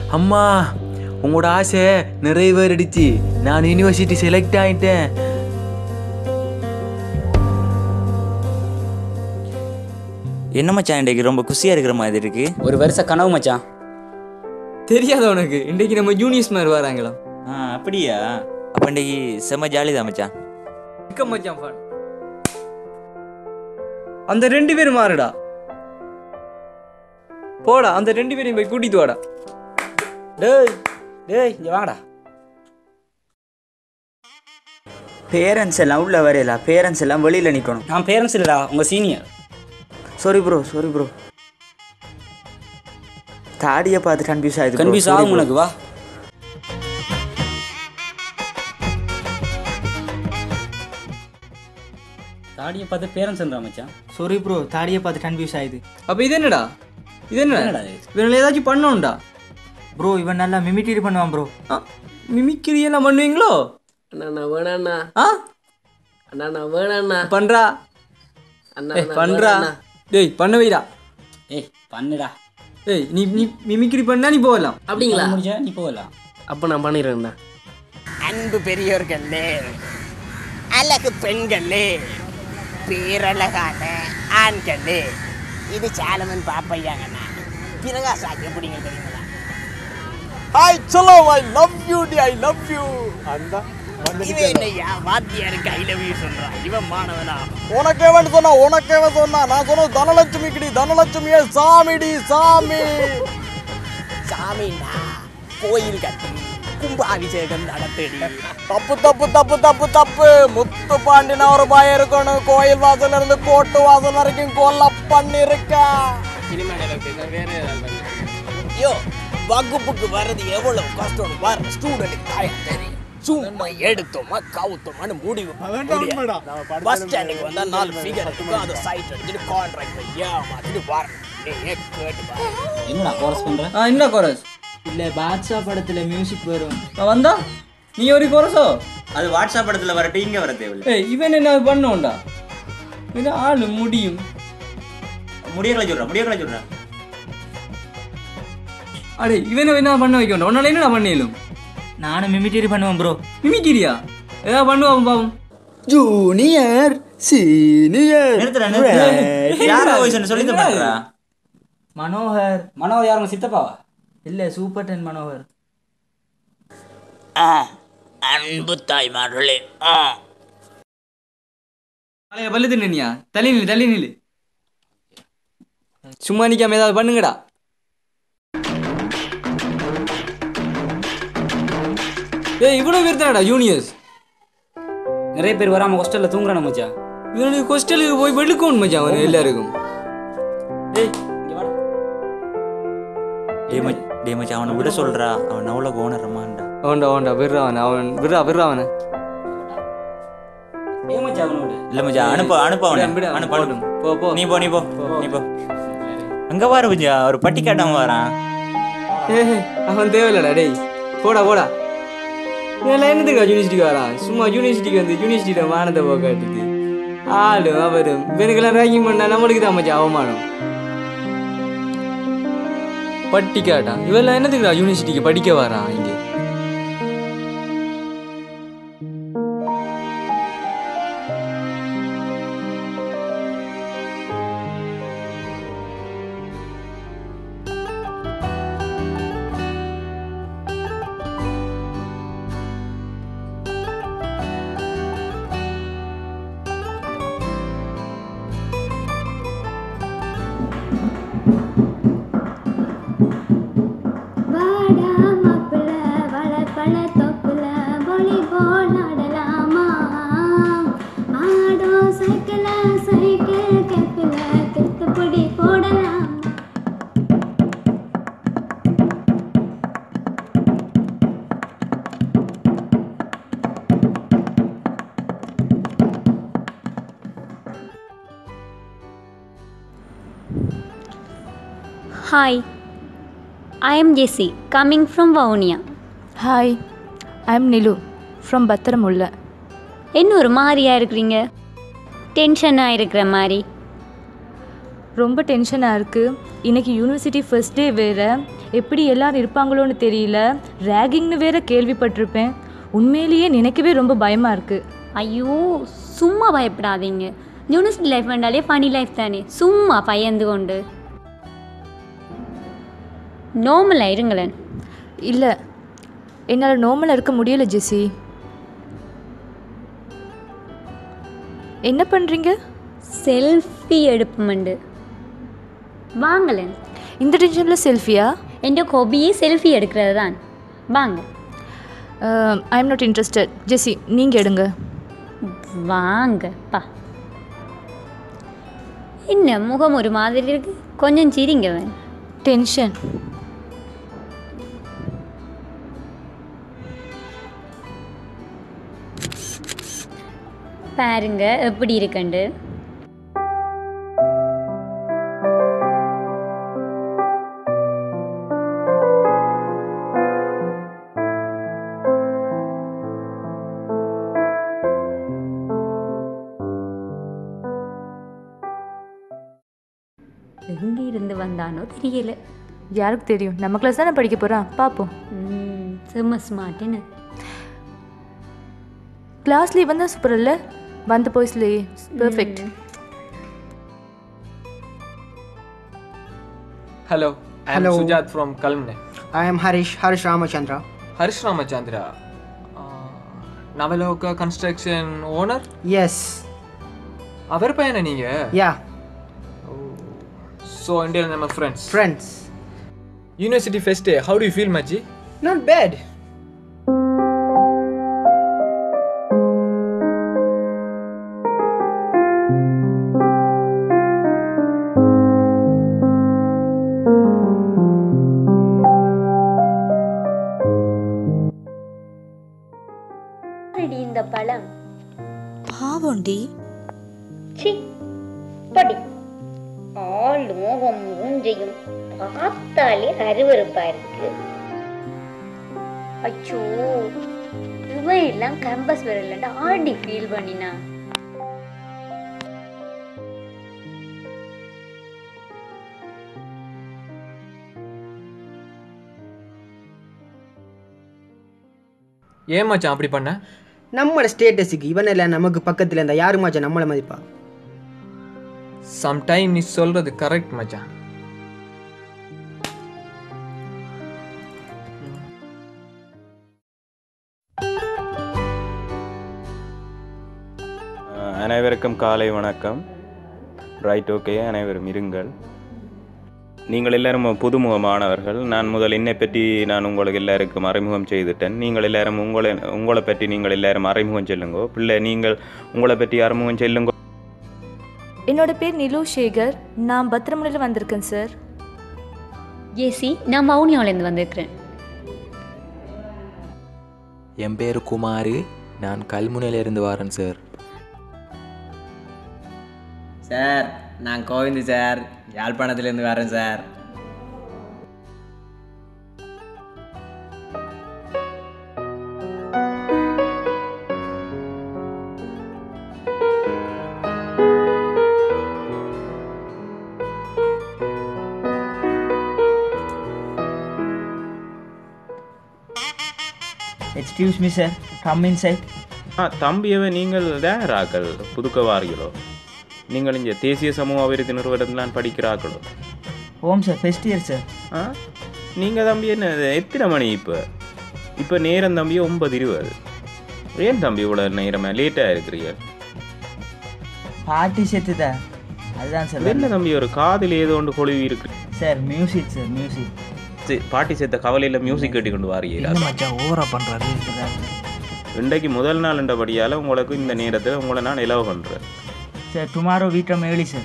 அம்மா உங்களோட ஆசை நிறைவேறிடுச்சு நான் யூனிவர்சிட்டி செலக்ட் ஆயிட்டேன் என்ன மச்சான் இன்றைக்கு ரொம்ப குஷியாக இருக்கிற மாதிரி இருக்கு ஒரு வருஷ கனவு மச்சான் தெரியாத உனக்கு இன்றைக்கு நம்ம ஜூனியர்ஸ் மாதிரி வராங்களாம் ஆ அப்படியா அப்போ இன்றைக்கு செம்ம ஜாலி தான் மச்சான் இக்க மச்சான் fun. அந்த ரெண்டு பேரும் மாறுடா போடா அந்த ரெண்டு பேரையும் போய் கூட்டிட்டு வாடா டேய் டேய் இங்கே வாங்கடா பேரண்ட்ஸ் எல்லாம் உள்ள வரையல பேரண்ட்ஸ் எல்லாம் வெளியில் நிற்கணும் நான் பேரண்ட்ஸ் இல்லைடா உங்கள் senior sorry bro sorry bro தாடியை பார்த்து கன்ஃபியூஸ் ஆயிடுது கன்ஃபியூஸ் ஆகும் உனக்கு வா தாடியை பார்த்து பேரண்ட்ஸ்ன்றா மச்சான் சாரி ப்ரோ தாடியை பார்த்து கன்ஃபியூஸ் ஆயிடுது அப்ப இது என்னடா இது என்னடா என்னடா இது? இவனில் ஏதாச்சும் பண்ணணும்டா ப்ரோ இவன் நல்லா மிமிக்ரி பண்ணுவான் ப்ரோ ஆ, மிமிக்ரி எல்லாம் பண்ணுவீங்களோ அண்ணா வேணாண்ணா ஆ அண்ணா வேணாண்ணா பண்றா அண்ணா ஏய் பண்றா டேய் பண்ண வைடா ஏய் பண்ணுடா ஏய் நீ நீ மிமிக்ரி பண்ணா நீ போகலாம் அப்படிங்களா முடிஞ்சா நீ போகலாம் அப்போ நான் பண்ணிடுறேன்ண்ணா அன்பு பெரியோர்களே அழகு பெண்களே பேரழகான ஆண்களே இது சாலமன் பாப்பையாங்கண்ணா பிரகாஷாக்கு எப்படிங்க தெரியுங்களா ஹாய் சொல்லோ ஐ லவ் யூ டி ஐ லவ் யூ அந்த இவன் என்னையா வாத்தியாருக்கு ஐ லவ் யூ சொல்றான் இவன் மாணவனா உனக்கு எவன் சொன்னா உனக்கு எவன் சொன்னா நான் சொன்னது தனலட்சுமி கிடி தனலட்சுமியே சாமிடி சாமி சாமின்னா கோயில் கட்டி கும்பாபிஷேகம் நடத்தடி தப்பு தப்பு தப்பு தப்பு தப்பு முத்து பாண்டினா ஒரு பயம் இருக்கணும் கோயில் வாசல்ல இருந்து கோட்டு வாசல் வரைக்கும் கொல்ல பண்ணிருக்கா ஐயோ வகுப்புக்கு வர்றது எவ்வளவு கஷ்டம் வர ஸ்டூடெண்ட் தாயம் தெரியும் சும்மா எடுத்தோமா கவுத்தோமான்னு முடிவு பஸ் ஸ்டாண்டுக்கு வந்தா நாலு ஃபிகர் இருக்கும் அதை சைட் அடிச்சுட்டு கான்ட்ராக்ட் ஏமாத்திட்டு வர நீயே கேட்டு பாரு. என்னடா கோரஸ் பண்ணுற ஆ என்ன கோரஸ் இல்லை பாட்ஷா படத்தில் மியூசிக் வரும் நான் வந்தா நீ ஒரு கோரஸோ அது வாட்ஸ்அப் படத்தில் வரட்டு இங்கே வர தேவையில்லை ஏய் இவன் என்ன பண்ணுவோம்டா இது ஆளு முடியும் முடியக்கலை சொல்கிறேன் முடியக்கலை சொல்கிறேன் அடே இவனை என்ன பண்ண வைக்கணும் உன்னால என்னடா பண்ணிடலும் நானும் மிமிக்ரி பண்ணுவேன் ப்ரோ மிமிக்கிறியா ஏதாவது பண்ணுவான் பாவம் ஜூனியர் சீனியர் நிறுத்துறா நிறுத்துறா யாரா வாய்ஸ் சொல்லி தரா மனோகர் மனோவர் யாருங்க சித்தப்பாவா இல்லை சூப்பர் டென் மனோகர் ஆ, அன்பு தாய்மார்களே ஆ நாளைய பல்லு தின்னியா தள்ளி நில்லு தள்ளி நில்லு சும்மா நிக்காம ஏதாவது பண்ணுங்கடா ஏய் இவ்வளவு பேர் தானடா ஜூனியர்ஸ் நிறைய பேர் வராமல் ஹாஸ்டலில் தூங்குறானு மச்சான் இவனுக்கு ஹாஸ்டலுக்கு போய் வெளுக்கணும் மச்சான் அவன் எல்லாருக்கும் டேய் இங்கே வாடா டே மச் டே மச்சான் அவனை விட சொல்றா அவன் அவ்வளோ ஓனரமான்டா அவன்டா அவன்டா விடுறா அவன் அவன் விடுறா விடுறா அவனை ஏ மச்சான் அவனோட இல்லை மச்சான் அனுப்ப அனுப்ப அவனை விடு, விடு, அனுப்ப போட்டும். போ, போ. நீ போ நீ போ நீ போ அங்க பாரு மச்சா ஒரு பட்டி காட்டாம வரான் ஏய், அவன் தேவையில்லடா டேய் போடா போடா இதெல்லாம் என்னத்துக்கா யூனிவர்சிட்டிக்கு வரான் சும்மா யூனிவர்சிட்டிக்கு வந்து யூனிவர்சிட்டியில மானத்தை போக்காட்டுது ஆளும் அவரும் இவனுக்கெல்லாம் ரேங்கிங் பண்ணா நம்மளுக்கு தான் மச்சான் அவமானம் பட்டி காட்டான் இவெல்லாம் என்னத்துக்குடா யூனிவர்சிட்டிக்கு படிக்க வரான் இங்கே வாடா மாப்பிள்ள வளர்ப்பழ தொப்புல வாலிபால் ஆடலாமா ஆடோ சைக்கிள சைக்கிள் கேப்பில திருத்துப்படி போடலாம் Hi, I am Jessie, coming from Vavonia. Hi I am Nilu from Battaramulla என்ன ஒரு மாதிரியா இருக்கிறீங்க டென்ஷனாக இருக்கிற மாதிரி ரொம்ப டென்ஷனாக இருக்குது இன்னைக்கு யூனிவர்சிட்டி ஃபர்ஸ்ட் டே வேறு எப்படி எல்லாரும் இருப்பாங்களோன்னு தெரியல ரேகிங்னு வேற கேள்விப்பட்டிருப்பேன் உண்மையிலேயே நினைக்கவே ரொம்ப பயமாக இருக்குது ஐயோ சும்மா பயப்படாதீங்க யூனிவர்சிட்டி லைஃப் வேண்டாலே ஃபனி லைஃப் தானே சும்மா பயந்து கொண்டு நார்மலாக இருங்களேன் இல்லை என்னால் நார்மலாக இருக்க முடியல ஜெஸி என்ன பண்ணுறீங்க செல்ஃபி எடுப்பமண்டு வாங்களேன் இந்த டென்ஷனில் செல்ஃபியா என் ஹொபியே செல்ஃபி எடுக்கிறது தான் வாங்க I am not interested Jessie நீங்கள் எடுங்க வாங்க பா என்ன முகம் ஒரு மாதிரி இருக்கு கொஞ்சம் சிரிங்க வேன் டென்ஷன் பாருங்க எப்படி இருக்குண்டு எங்க இருந்து வந்தானோ தெரியல யாருக்கு தெரியும் நம்ம கிளாஸ் தானே படிக்க போகிறான் பார்ப்போம் ம், செம்ம ஸ்மார்ட்டுன்னு கிளாஸ்ல இவன் தான் சூப்பர் இல்லை வந்த பாய்ஸ்லேயே perfect Hello, I am Hello. Sujat from Kalmne. I am Harish, Harish Ramachandra. Harish Ramachandra. Uh, Navaloka Construction owner? Yes. அவர் பையனா நீங்க Yeah. ஸோ இந்தியாவில் நம்ம friends Friends. University fest how do you feel மச்சி Not bad. இந்த பழம் பாவண்டி C படி ஆளும் உன் மூஞ்சையும் பார்த்தாலே அருவருப்பா இருக்கு அச்சோ இவன் எல்லாம் கேம்பஸ் வரலன்ட்டு ஆடி ஃபீல் பண்ணினா ஏன் மச்சான் அப்படி பண்ண நம்மளோட ஸ்டேட்டஸுக்கு இவன் இல்லை நமக்கு பக்கத்தில் இருந்தால் யாரு மாச்சா நம்மளை மதிப்பா சம்டைம் நீ சொல்றது கரெக்ட் மச்சான் அஹ் அனைவருக்கும் காலை வணக்கம் ரைட் ஓகே அனைவரும் இருங்கள் நீங்கள் எல்லாரும் புதுமுகமானவர்கள் நான் முதல் என்னை பற்றி நான் உங்களுக்கு எல்லாருக்கும் அறிமுகம் செய்துட்டேன் நீங்கள் எல்லாரும் உங்களை உங்களை பற்றி நீங்கள் எல்லாரும் அறிமுகம் செல்லுங்கோ பிள்ளை நீங்கள் உங்களை பற்றி அறிமுகம் செல்லுங்கோ என்னோட பேர் நிலு சேகர் நான் பத்திரமலையில் வந்திருக்கேன் சார் ஏசி நான் மௌனியாவிலேருந்து வந்திருக்கிறேன் என் பேர் குமார் நான் கல்முனையிலேருந்து வரேன் சார் சார் நான் கோவிந்து சார் யாழ்ப்பாணத்துலேருந்து வரேன் sir excuse me sir come inside ஆ தம்பியவை நீங்கள் தேராக்கள் புதுக்கவாரிகளோ நீங்கள் இங்கே தேசிய சமூக அபிவிருத்தி நிறுவனத்திலாம் படிக்கிறார்களோ ஓம் சார் ஃபெஸ்ட் இயர் சார் ஆ நீங்கள் தம்பி என்ன எத்தனை மணி இப்போ இப்போ நேரம் தம்பி ஒன்பது இருபது ஏன் தம்பி இவ்வளோ நேரமாக லேட்டாக இருக்கிறீங்க பாட்டி செத்து தான் அதுதான் சார் என்ன தம்பி ஒரு காதில் ஏதோ ஒன்று கொழுவி இருக்கு சார் மியூசிக் சார் மியூசிக் சரி, பாட்டி சேர்த்த கவலையில் மியூசிக் கட்டி கொண்டு வாரீங்களா மச்சான் ஓவரா பண்ணுறாரு இன்றைக்கு முதல் நாள் என்றபடியால் உங்களுக்கு இந்த நேரத்தில் உங்களை நான் இலவ பண்ணுறேன் சார் டுமாரோ வீக்கம் ஏர்லி சார்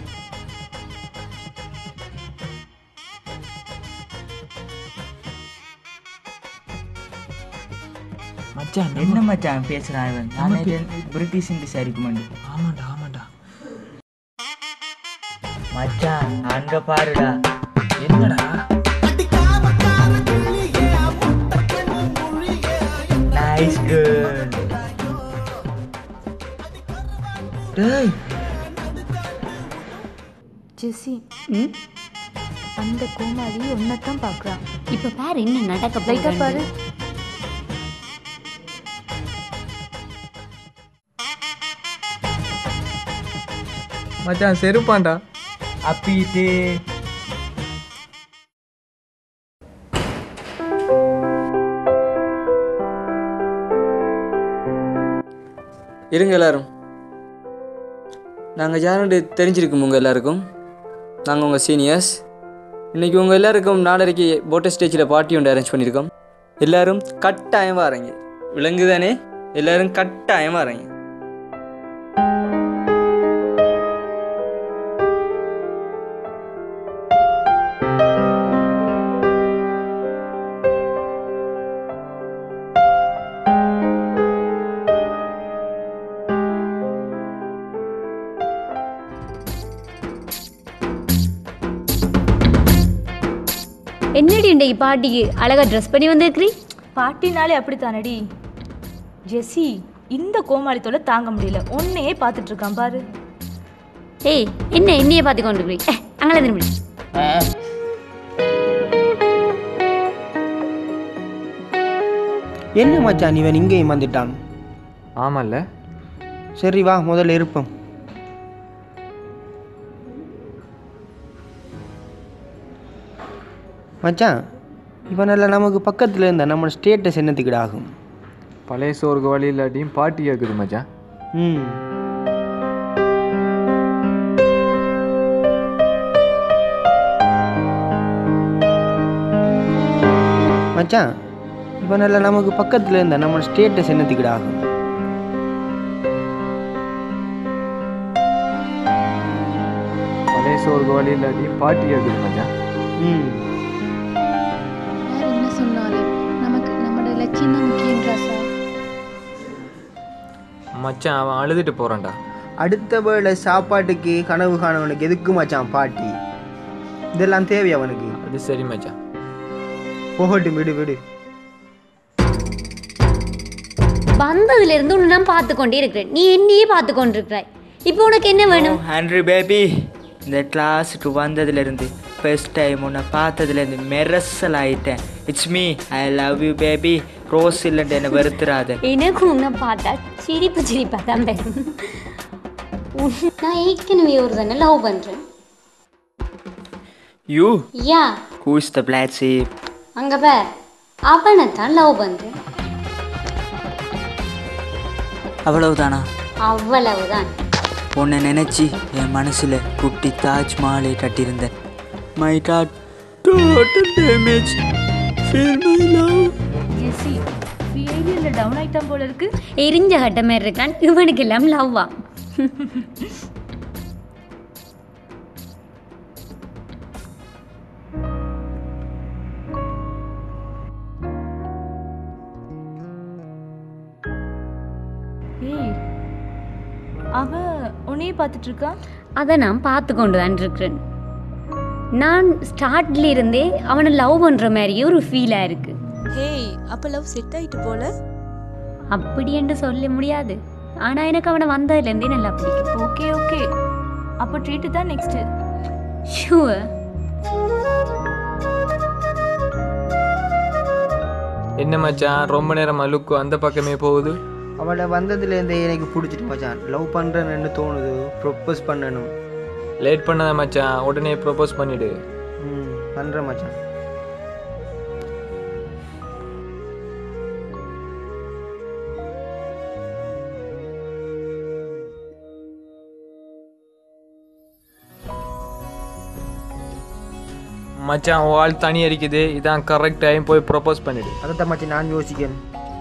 மச்சான் என்ன மச்சான் பேசுகிறான் இவன் நான் நம்ம நேத்து பிரிட்டிஷ் இங்கிலீஷ் அறிக்குமாண்டு ஆமாண்டா ஆமாண்டா மச்சான் அங்க பாருடா என்னடா நைஸ் கேர்ள் ஜெசி ம் அந்த கோமாளி ஒன்னத்தான் பார்க்குறான் இப்போ பாரு என்ன நடக்க லைட்டா போகுதுன்னு. பாரு மச்சான் செருப்பான்டா அப்பீட்டு இருங்க எல்லாரும் நாங்கள் யாருன்னு தெரிஞ்சிருக்கோம் உங்கள் எல்லாருக்கும் நாங்கள் உங்கள் சீனியர்ஸ் இன்றைக்கி உங்கள் எல்லாருக்கும் நாளைக்கு போட்டோ ஸ்டேஜில் பார்ட்டி ஒன்று அரேஞ்ச் பண்ணியிருக்கோம் எல்லாரும் கட்டாயம் வரீங்க விளங்குதானே எல்லாரும் கட்டாயம் வரீங்க என்னடி இன்றைக்கு பாட்டிக்கு அழகாக ட்ரெஸ் பண்ணி வந்திருக்கிறீ பாட்டினாலே அப்படித்தானடி ஜெசி இந்த கோமாளித்தோட தாங்க முடியல உன்னையே பார்த்துட்டு இருக்கான் பாரு ஏய் என்ன என்னையே பார்த்து கொண்டு இருக்கிறீ ஏ அங்கே திரும்பி என்ன மச்சான் இவன் இங்கேயும் வந்துட்டான் ஆமால்ல சரி வா முதல்ல இருப்போம் மச்சான் இவனெல்லாம் நமக்கு பக்கத்தில் இருந்தால் நம்ம ஸ்டேட்டஸ் என்னத்துக்கிட ஆகும் பழைய சோறுக்கு வழி இல்லாட்டியும் பாட்டி கேட்குது மச்சான் ம் மச்சான் இவனெல்லாம் நமக்கு பக்கத்தில் இருந்தால் நம்ம ஸ்டேட்டஸ் என்னத்துக்கிட ஆகும் பழைய சோறுக்கு வழி இல்லாட்டியும் பாட்டி கேட்குது மச்சான் ம் யார் என்ன சொன்னாலும் நமக்கு நம்மளோட லட்சியம் தான் முக்கியன்றா சார் மச்சான் அவன் அழுதுட்டு போகிறான்டா அடுத்த வேளை சாப்பாட்டுக்கு கனவு காணவனுக்கு எதுக்கு மச்சான் பாட்டி இதெல்லாம் தேவை அவனுக்கு அது சரி மச்சான் போகட்டும் விடு விடு வந்ததுல இருந்து உன்னை நான் பார்த்து கொண்டே இருக்கிறேன் நீ என்னையே பார்த்து கொண்டிருக்கிறாய் இப்போ உனக்கு என்ன வேணும் ஹண்ட்ரி பேபி இந்த கிளாஸுக்கு வந்ததுலேருந்து ஃபர்ஸ்ட் டைம் உன்னை பார்த்ததுலேருந்து மெரசல் ஆயிட்டேன் it's me I love you baby rose இல்லைன்ட்டு என்னை வெறுத்துறாத எனக்கு உன்னை பார்த்தா சிரிப்பு சிரிப்பா தான் வரும் உன்- நான் ஏற்கனவே ஒரு தானே லவ் பண்ணுறேன் you yeah who is the black sheep அங்கே பார் அவனை தான் லவ் பண்ணுறேன் அவ்வளவுதானா அவ்வளவுதான் உன்னை நினச்சி என் மனசில் குட்டி தாஜ் மஹாலை கட்டியிருந்தேன் my dad total damage feel my love Jessie பிஹேவியரில் டவுன் ஆயிட்டான் போல இருக்கு எரிஞ்ச கட்ட மாதிரி இருக்கான் இவனுக்கு எல்லாம் லவ்வா ஏய் அவன் உன்னையே பார்த்துட்டு இருக்கான் அதை நான் பார்த்து கொண்டு தான் இருக்கிறேன் நான் ஸ்டார்ட்ல இருந்தே அவனை லவ் பண்ணுற மாதிரியே ஒரு ஃபீலாக இருக்கு ஹேய் அப்ப லவ் செட் ஆயிட்டு போல அப்படி என்று சொல்ல முடியாது ஆனால் எனக்கு அவனை வந்ததுலேருந்தே நல்லா பிடிக்கும் ஓகே ஓகே அப்போ ட்ரீட்டு தான் நெக்ஸ்ட்டு ஷுவர் என்ன மச்சான் ரொம்ப நேரமா லுக்கு அந்த பக்கமே போகுது அவளை வந்ததுலேருந்தே எனக்கு பிடிச்சிட்டு மச்சான் லவ் பண்ணுறேன்னு தோணுது ப்ரொப்போஸ் பண்ணணும் லேட் பண்ணாத மச்சான் உடனே ப்ரொபோஸ் பண்ணிடு ம் பண்ணுறேன் மச்சான் மச்சான் உன் ஆள் தனி அடிக்குது இதான் கரெக்ட் டைம் போய் ப்ரொபோஸ் பண்ணிடு அதை மச்சான் நான் யோசிக்கேன்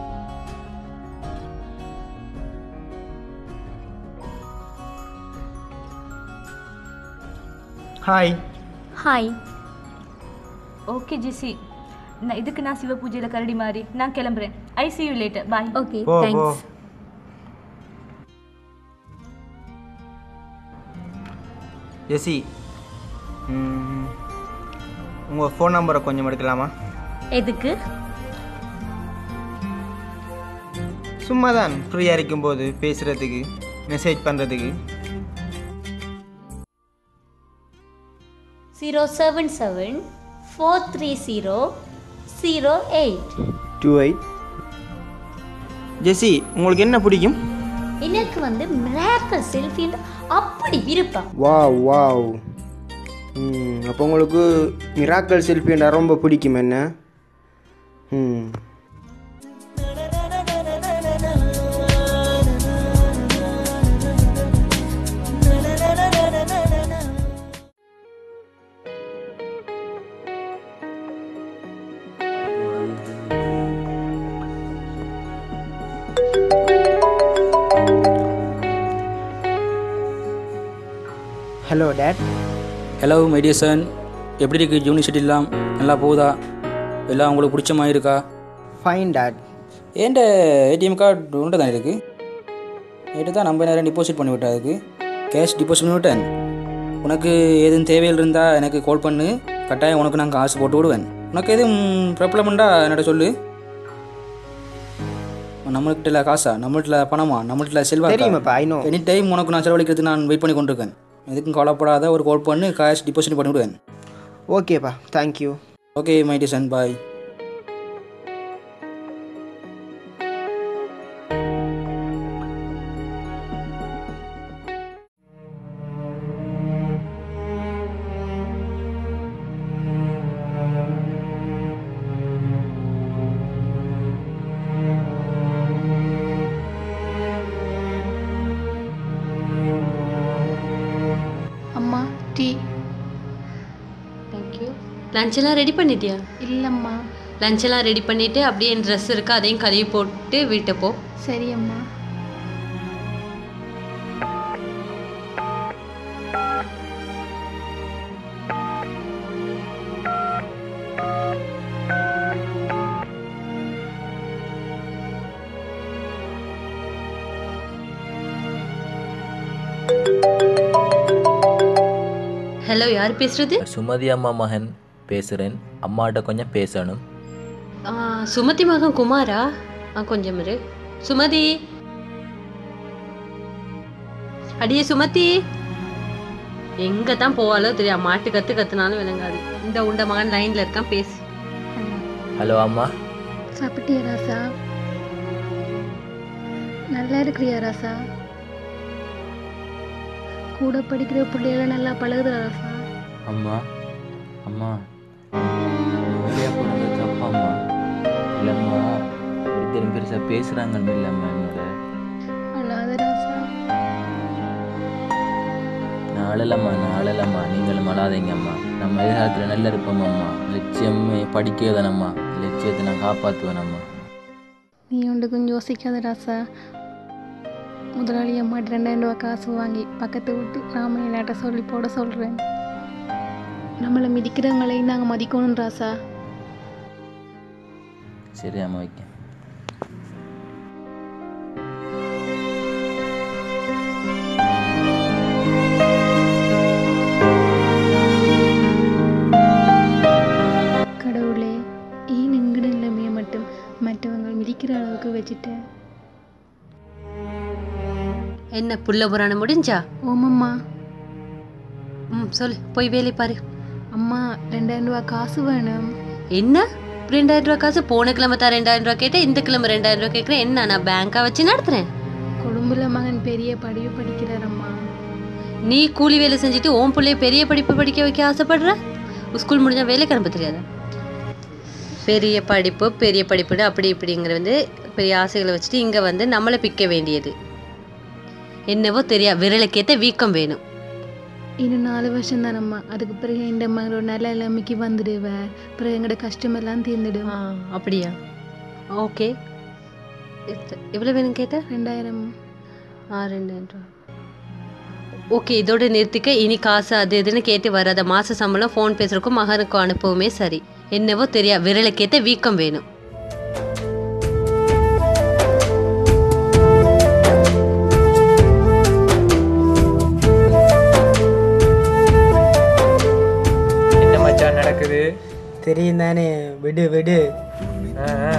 ஹாய் ஹாய் ஓகே ஜெசி நான் இதுக்கு நான் சிவ பூஜையில் கரடி மாதிரி நான் கிளம்புறேன் I see you later bye okay போ, போ. தேங்க்ஸ் ஜெசி உங்கள் ஃபோன் நம்பரை கொஞ்சம் எடுக்கலாமா எதுக்கு சும்மா தான் ஃப்ரீயாக இருக்கும்போது பேசுகிறதுக்கு மெசேஜ் பண்ணுறதுக்கு zero seven seven four three zero zero eight two eight Jessie உங்களுக்கு என்ன பிடிக்கும் எனக்கு வந்து மிராக்கல் செல்ஃபின்னு அப்படி விருப்பம் வாவ் வாவ் ம் அப்போ உங்களுக்கு மிராக்கல் செல்ஃபின்னா ரொம்ப பிடிக்கும் என்ன ம் ஹலோ டேட் ஹலோ மைடியசன் எப்படி இருக்கு யூனிவர்சிட்டிலாம் நல்லா போகுதா எல்லாம் உங்களுக்கு பிடிச்ச மாதிரி இருக்கா ஃபைன் டேட் ஏன்ட ஏடிஎம் கார்டு உண்டு தான் இருக்குது நேற்று தான் நம்ம நேரம் டிபாசிட் பண்ணி விட்டேன் அதுக்கு கேஷ் டிபாசிட் பண்ணி விட்டேன் உனக்கு எதுவும் தேவையில் இருந்தால் எனக்கு கால் பண்ணு கட்டாயம் உனக்கு நான் காசு போட்டு விடுவேன் உனக்கு எதுவும் ப்ராப்ளம்ண்டா என்னட்ட சொல்லு நம்மள்கிட்ட இல்லை காசா நம்மள்கிட்ட பணமா நம்மள்கிட்ட செல்வா தெரியுமாப்பா, I know. எனி டைம் உனக்கு நான் செலவழிக்கிறதுக்கு நான் வெயிட் பண்ணி கொண்டிருக்கேன் எதுக்கும் கவலைப்படாத ஒரு கால் பண்ணு கேஷ் டிபாசிட் பண்ணி விடுவேன் ஓகேப்பா தேங்க்யூ ஓகே மை டிசன் பாய் அம்மா டீ தேங்க்யூ லஞ்செல்லாம் ரெடி பண்ணிட்டியா இல்லைம்மா லஞ்செல்லாம் ரெடி பண்ணிவிட்டு அப்படியே என் ட்ரெஸ் இருக்கு அதையும் கழுவி போட்டு வீட்டை போ சரி அம்மா ஹலோ யார் பேசுறது சுமதி அம்மா மகன் பேசுகிறேன் அம்மாட்ட கொஞ்சம் பேசணும் ஆ, சுமதி மகன் குமாரா ஆ கொஞ்சம் இரு சுமதி அடியே சுமதி எங்க தான் போவாலோ தெரியும் மாட்டு கத்து கத்துனாலும் விளங்காது இந்த உண்ட மகன் லைன்ல இருக்கான் பேசு ஹலோ அம்மா சாப்பிட்டியா ராசா நல்லா இருக்கிறியா ராசா கூட படிக்கிற பிள்ளைகள நல்லா பழகுதுடா ராசா அம்மா அம்மா வெளியே போனது தப்பா அம்மா இல்லைம்மா ஒருத்தரும் பெருசாக பேசுகிறாங்க இல்லைம்மா என்னோட அழாத ராசா நான் அழலம்மா நான் அழலம்மா நீங்களும் அழாதீங்கம்மா நம்ம எதிர்காலத்தில் நல்லா இருப்போம் அம்மா லட்சியமே படிக்கதானம்மா லட்சியத்தை நான் காப்பாற்றுவேனம்மா நீ ஒன்றுக்கும் யோசிக்காத ராசா முதலாளி அம்மாட்ட ரெண்டாயிரம் ரூபா காசு வாங்கி பக்கத்து விட்டு ராமனிலாட்ட சொல்லி போட சொல்கிறேன் நம்மளை மிதிக்கிறவங்களையும் நாங்கள் மதிக்கணும் ராசா சரி அம்மா வைக்க கடவுளே ஏன் எங்கட நிலைமையை மட்டும் மற்றவங்க மிதிக்கிற அளவுக்கு வச்சுட்டேன் என்ன புள்ள புராணம் முடிஞ்சா ஓமம்மா ம் சொல்லு போய் வேலை பாரு அம்மா ரெண்டாயிரம் ரூபா காசு வேணும் என்ன ரெண்டாயிரம் ரூபா காசு போன கிழமை தான் ரெண்டாயிரம் ரூபா கேட்டேன் இந்த கிழமை ரெண்டாயிரம் ரூபா கேட்குறேன் என்ன நான் பேங்க்கா வச்சு நடத்துறேன் கொழும்புல மகன் பெரிய படிப்பு படிக்கிறாரம்மா நீ கூலி வேலை செஞ்சுட்டு உன் பிள்ளைய பெரிய படிப்பு படிக்க வைக்க ஆசைப்படுற ஸ்கூல் முடிஞ்சா வேலைக்கு அனுப்ப தெரியாதா பெரிய படிப்பு பெரிய படிப்புன்னு அப்படி இப்படிங்கிற வந்து பெரிய ஆசைகளை வச்சுட்டு இங்கே வந்து நம்மளை பிக்க வேண்டியது என்னவோ தெரியா விரலுக்கேற்ற வீக்கம் வேணும் இன்னும் நாலு வருஷம் தானம்மா அதுக்கு பிறகு இந்த மகன் ஒரு நல்ல நிலைமைக்கு வந்துடுவேன் பிறகு எங்களோட கஷ்டமெல்லாம் தீர்ந்துடும் அப்படியா ஓகே எவ்வளோ வேணும் கேட்ட ரெண்டாயிரம் ஆ ரெண்டாயிரம் ரூபா ஓகே இதோட நிறுத்திக்க இனி காசு அது இதுன்னு கேட்டு வராத மாத சம்பளம் ஃபோன் பேசுறதுக்கும் மகனுக்கும் அனுப்பவுமே சரி என்னவோ தெரியா விரலுக்கேற்ற வீக்கம் வேணும் என்ன மச்சான் நடக்குது தெரியும் தானே விடு விடு ஆ ஆ.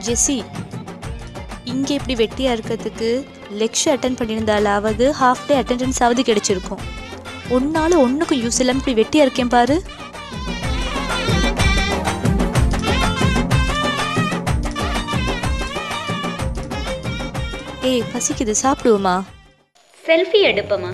ஜெஸ்ஸி இங்கே இப்படி வெட்டியாக இருக்கிறதுக்கு லெக்சர் அட்டன் பண்ணியிருந்தாலாவது ஹாஃப் டே அட்டெண்டன்ஸ் ஆவது கிடைச்சிருக்கும் ஒன்னால ஒன்றுக்கும் யூஸ் இல்லாமல் இப்படி வெட்டியாக இருக்கேன் பாரு ஏய் பசிக்குது சாப்பிடுவோமா செல்ஃபி எடுப்போமா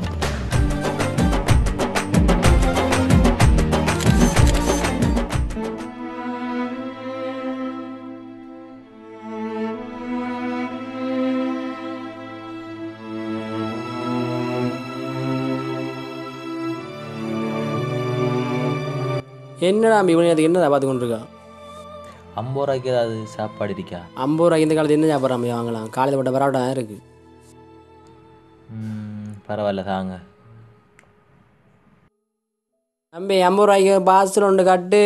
என்னடா அம்பி இவனை அதுக்கு என்னடா பார்த்து கொண்டிருக்கா ஐம்பது ரூபாய்க்கு ஏதாவது சாப்பாடு இருக்கா ஐம்பது ரூபாய்க்கு இந்த காலத்து என்ன சாப்பிட்ற அம்பி வாங்கலாம் காலையில் போட்ட பரோட்டா தான் இருக்குது ம், பரவாயில்ல தாங்க அம்பி ஐம்பது ரூபாய்க்கு பாஸ்டர் ஒன்று கட்டு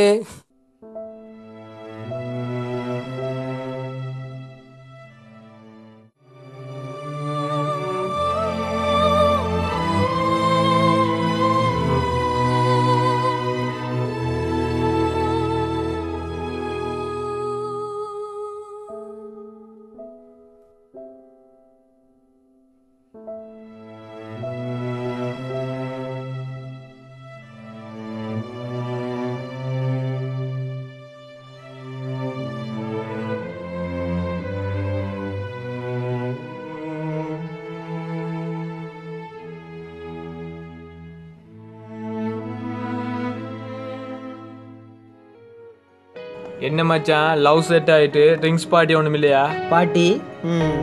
என்ன மச்சான் லவ் செட் ஆயிட்டு ட்ரிங்க்ஸ் பார்ட்டி ஒன்றும் இல்லையா பாட்டி ம்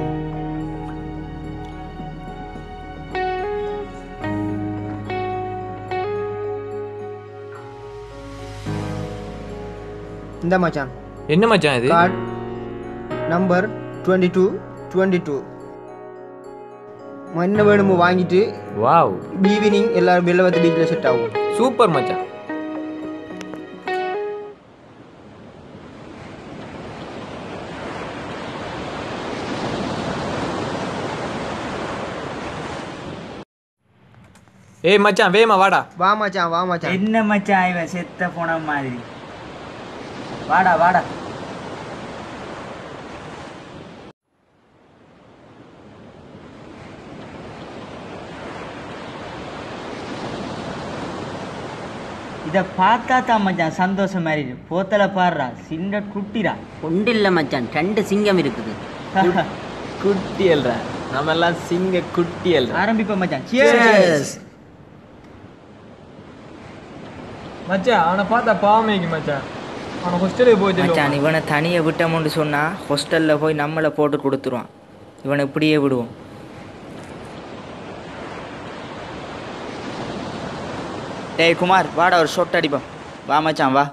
இந்த மச்சான் என்ன மச்சான் இது card number twenty two twenty two என்ன வேணுமோ வாங்கிட்டு வாவ் ஈவினிங் எல்லாரும் வெள்ளவத்து பீச்சில் செட் ஆகும் சூப்பர் மச்சான் ஏய் மச்சான் வேமா வாடா வா மச்சான் வா மச்சான் என்ன மச்சான் இவன் செத்த போன மாதிரி வாடா வாடா இதை பார்த்தா தான் மச்சான் சந்தோஷம் மாதிரி இருக்கு. போத்தல பாடுறா சின்ன குட்டிடா ஒன்று இல்லை மச்சான் ரெண்டு சிங்கம் இருக்குது குட்டி எல்ற நம்ம எல்லாம் சிங்க குட்டி எல்ற ஆரம்பிப்போம் மச்சான் Cheers. மச்சான் அவனை பார்த்தா பாவமேக்கு மச்சான் அவனை ஹாஸ்டலுக்கு போய் மச்சான் இவனை தனியாக விட்டோம்னு சொன்னா ஹாஸ்டலில் போய் நம்மளை போட்டு கொடுத்துருவான் இவனை இப்படியே விடுவோம் டேய் குமார் வாடா ஒரு ஷொட் அடிப்போம் வா மச்சான் வா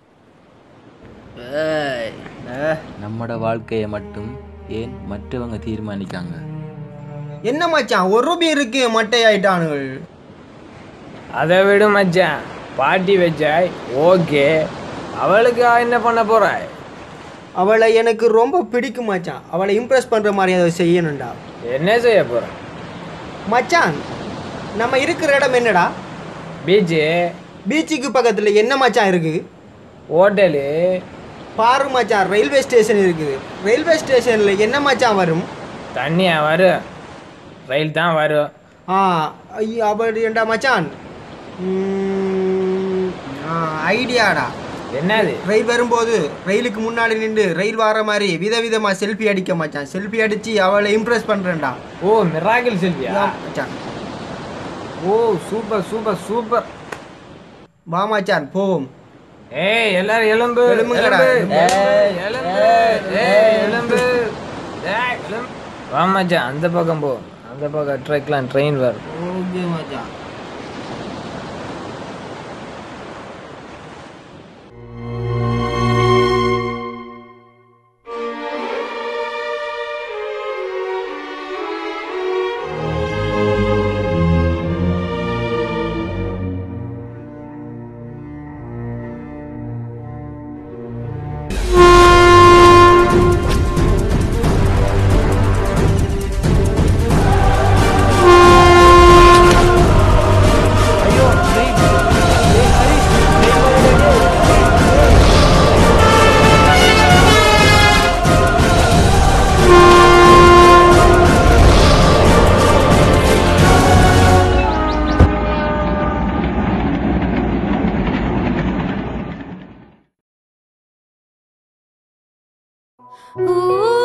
நம்மட வாழ்க்கையை மட்டும் ஏன் மற்றவங்க தீர்மானிக்காங்க என்ன மச்சான் ஒரு ரூபாய் இருக்கு மட்டை ஆயிட்டானுகள் அதை விடு மச்சான் பாட்டி வச்சாய் ஓகே அவளுக்கு என்ன பண்ண போறாய் அவளை எனக்கு ரொம்ப பிடிக்கும் மச்சான் அவளை இம்ப்ரெஸ் பண்ற மாதிரி அதை செய்யணும்டா என்ன செய்ய போற மச்சான் நம்ம இருக்கிற இடம் என்னடா பீச்சு பீச்சுக்கு பக்கத்துல என்ன மச்சான் இருக்கு ஹோட்டலு பாரு மச்சான் ரயில்வே ஸ்டேஷன் இருக்குது ரயில்வே ஸ்டேஷன்ல என்ன மச்சான் வரும் தண்ணியா வரும் ரயில் தான் வரும் ஆ ஐயோ அப்படி ஏண்டா மச்சான் ம், ஆ, ஐடியாடா என்னது ரயில் வரும்போது ரயிலுக்கு முன்னாடி நின்று ரயில் வர மாதிரி விதவிதமா செல்ஃபி அடிக்க மச்சான் செல்ஃபி அடிச்சு அவளை இம்ப்ரெஸ் பண்றேன்டா ஓ மிராக்கிள் செல்வியா இதான் மச்சான் ஓ சூப்பர் சூப்பர் சூப்பர் வா மச்சான் போவோம் ஏய் எல்லாரும் எலும்பு எலும்புங்கடா, எலும்பு. ஏய் எலும்பு ஏய் எலும்பு ஏய் எலும்பு வா மச்சான் அந்த பக்கம் போ அந்த பக்கம் ட்ரெக்லாம் ட்ரெயின் வரும் ஓகே மச்சான் ஆ ஊ